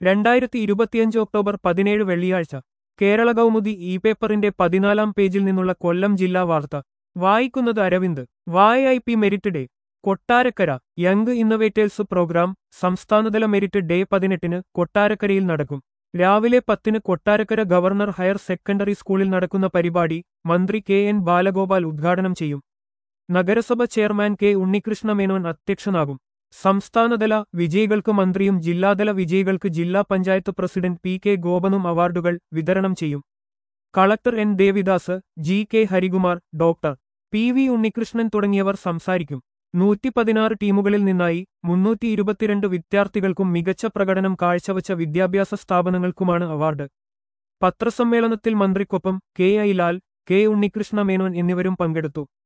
രണ്ടായിരത്തി ഇരുപത്തിയഞ്ച് ഒക്ടോബർ പതിനേഴ് വെള്ളിയാഴ്ച കേരള കൗമുദി ഇ പേപ്പറിന്റെ പതിനാലാം പേജിൽ നിന്നുള്ള കൊല്ലം ജില്ലാ വാർത്ത വായിക്കുന്നത് Aravind Y I P merit day Kottarakkara young innovators programme സംസ്ഥാനതല മെരിറ്റ് ഡേ പതിനെട്ടിന് കൊട്ടാരക്കരയിൽ നടക്കും രാവിലെ പത്തിന് കൊട്ടാരക്കര ഗവർണർ ഹയർ സെക്കൻഡറി സ്കൂളിൽ നടക്കുന്ന പരിപാടി മന്ത്രി കെ എൻ ബാലഗോപാൽ ഉദ്ഘാടനം ചെയ്യും നഗരസഭ ചെയർമാൻ കെ ഉണ്ണികൃഷ്ണ മേനോൻ അധ്യക്ഷനാകും സംസ്ഥാനതല വിജയികൾക്ക് മന്ത്രിയും ജില്ലാതല വിജയികൾക്ക് ജില്ലാ പഞ്ചായത്ത് പ്രസിഡന്റ് പി കെ ഗോപനും അവാർഡുകൾ വിതരണം ചെയ്യും collector N Devidas G K Harikumar doctor P V Unnikrishnan തുടങ്ങിയവർ സംസാരിക്കും നൂറ്റി പതിനാറ് ടീമുകളിൽ നിന്നായി മുന്നൂറ്റി ഇരുപത്തിരണ്ട് വിദ്യാർത്ഥികൾക്കും മികച്ച പ്രകടനം കാഴ്ചവച്ച വിദ്യാഭ്യാസ സ്ഥാപനങ്ങൾക്കുമാണ് അവാർഡ് പത്രസമ്മേളനത്തിൽ മന്ത്രിക്കൊപ്പം K I Lal K Unnikrishna Menon എന്നിവരും പങ്കെടുത്തു